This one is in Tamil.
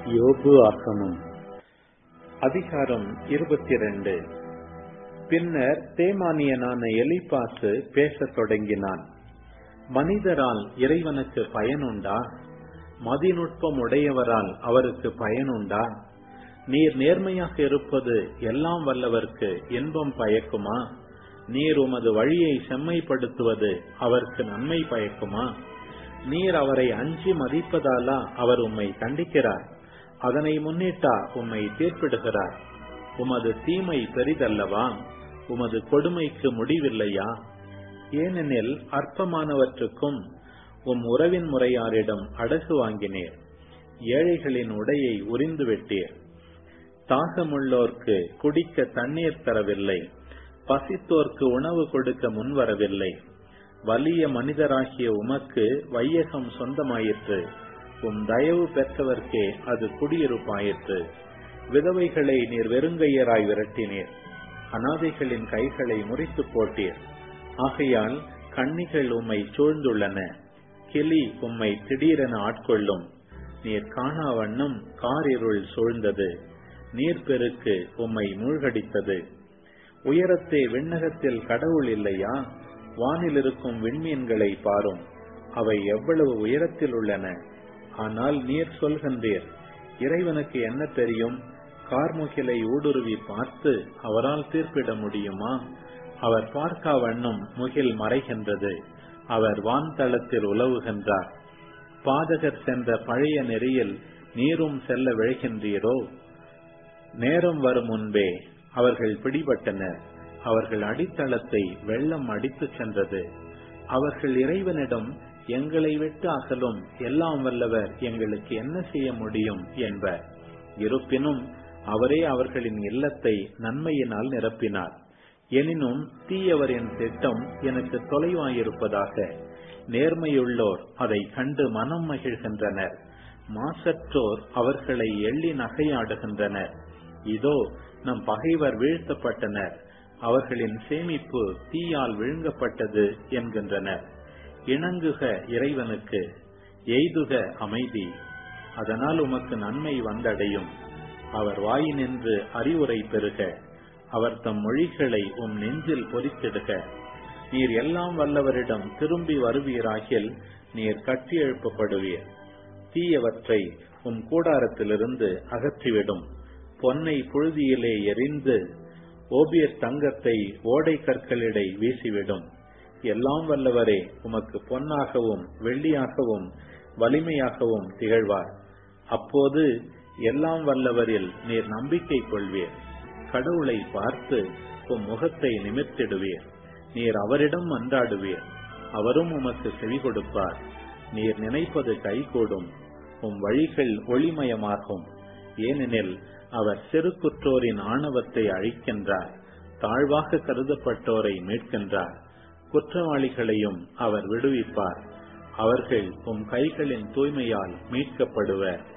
யோபு ஆகமம் அதிகாரம் இருபத்தி ரெண்டு பின்னர் தேமானியனான எலிப்பாசு பேசத் தொடங்கினான் மனிதரால் இறைவனுக்கு பயனுண்டா மதிநுட்பம் உடையவரால் அவருக்கு பயனுண்டா நீர் நேர்மையாக இருப்பது எல்லாம் வல்லவர்க்கு இன்பம் பயக்குமா நீர் உமது வழியை செம்மைப்படுத்துவது அவருக்கு நன்மை பயக்குமா நீர் அவரை அஞ்சி மதிப்பதாலா அவர் உம்மை கண்டிக்கிறார் அதனை முன்னிட்டா உம்மை தீர்ப்பிடுகிறார் உமது தீமை பெரிதல்லவா உமது கொடுமைக்கு முடிவில்லையா ஏனெனில் அற்பமானவற்றுக்கும் உம் உறவின் முறையாரிடம் அடகு வாங்கினீர் ஏழைகளின் உடையை உறிந்து விட்டீர் தாகமுள்ளோர்க்கு குடிக்க தண்ணீர் தரவில்லை பசித்தோர்க்கு உணவு கொடுக்க முன்வரவில்லை வலிய மனிதராகிய உமக்கு வையகம் சொந்தமாயிற்று உம் தயவு பெற்றவர்க்கே அது குடியிருப்பாயிற்று விதவைகளை நீர் வெறுங்கையராய் விரட்டினீர் அனாதைகளின் கைகளை முறித்து போட்டீர் ஆகையால் கண்ணிகள் உம்மை சூழ்ந்துள்ளன கிளி உம்மை திடீரென ஆட்கொள்ளும் நீர் காணா வண்ணம் காரிருள் சூழ்ந்தது நீர்பெருக்கு உம்மை மூழ்கடித்தது உயரத்தே விண்ணகத்தில் கடவுள் இல்லையா வானில் இருக்கும் விண்மீன்களை பாரும் அவை எவ்வளவு உயரத்தில் உள்ளன ஆனால் நீர் சொல்கின்றீர் இறைவனுக்கு என்ன தெரியும் கார்முகிலை ஊடுருவி பார்த்து அவரால் தீர்ப்பிட முடியுமா அவர் பார்க்கா வண்ணம் முகில் மறைகின்றது அவர் வான்தளத்தில் உலவுகின்றார் பாதகர் சென்ற பழைய நெறியில் நீரும் செல்ல விழைகின்றீரோ நேரம் வரும் முன்பே அவர்கள் பிடிபட்டனர் அவர்கள் அடித்தளத்தை வெள்ளம் அடித்துச் சென்றது அவர்கள் இறைவனிடம் எங்களை விட்டு அகலும் எல்லாம் வல்லவர் எங்களுக்கு என்ன செய்ய முடியும் என்பர் இருப்பினும் அவரே அவர்களின் இல்லத்தை நன்மையினால் நிரப்பினார் எனினும் தீயவரின் திட்டம் எனக்கு தொலைவாயிருப்பதாக நேர்மையுள்ளோர் அதை கண்டு மனம் மகிழ்கின்றனர் மாசற்றோர் அவர்களை எள்ளி நகையாடுகின்றனர் இதோ நம் பகைவர் வீழ்த்தப்பட்டனர் அவர்களின் சேமிப்பு தீயால் விழுங்கப்பட்டது என்கின்றனர் இணங்குக இறைவனுக்கு எய்துக அமைதி அதனால் உமக்கு நன்மை வந்தடையும் அவர் வாயினின்று அறிவுரை பெறுக அவர் தம் மொழிகளை உம் நெஞ்சில் பொறித்திடுக நீர் எல்லாம் வல்லவரிடம் திரும்பி வருவீராகில் நீர் கட்டி எழுப்பப்படுவீர் தீயவற்றை உம் கூடாரத்திலிருந்து அகற்றிவிடும் பொன்னை புழுதியிலே எரிந்து ஓபியர் தங்கத்தை ஓடை கற்களிடை வீசிவிடும் எல்லாம் வல்லவரே உமக்கு பொன்னாகவும் வெள்ளியாகவும் வலிமையாகவும் திகழ்வார் அப்போது எல்லாம் வல்லவரில் நீர் நம்பிக்கை கொள்வீர் கடவுளை பார்த்து உம் முகத்தை நிமிர்த்திடுவீர் நீர் அவரிடம் மன்றாடுவீர் அவரும் உமக்கு செவி கொடுப்பார் நீர் நினைப்பது கைகூடும் உம் வழிகள் ஒளிமயமாகும் ஏனெனில் அவர் சிறு குற்றோரின் ஆணவத்தை அழிக்கின்றார் தாழ்வாக கருதப்பட்டோரை மீட்கின்றார் குற்றவாளிகளையும் அவர் விடுவிப்பார் அவர்கள் உம் கைகளின் தூய்மையால் மீட்கப்படுவர்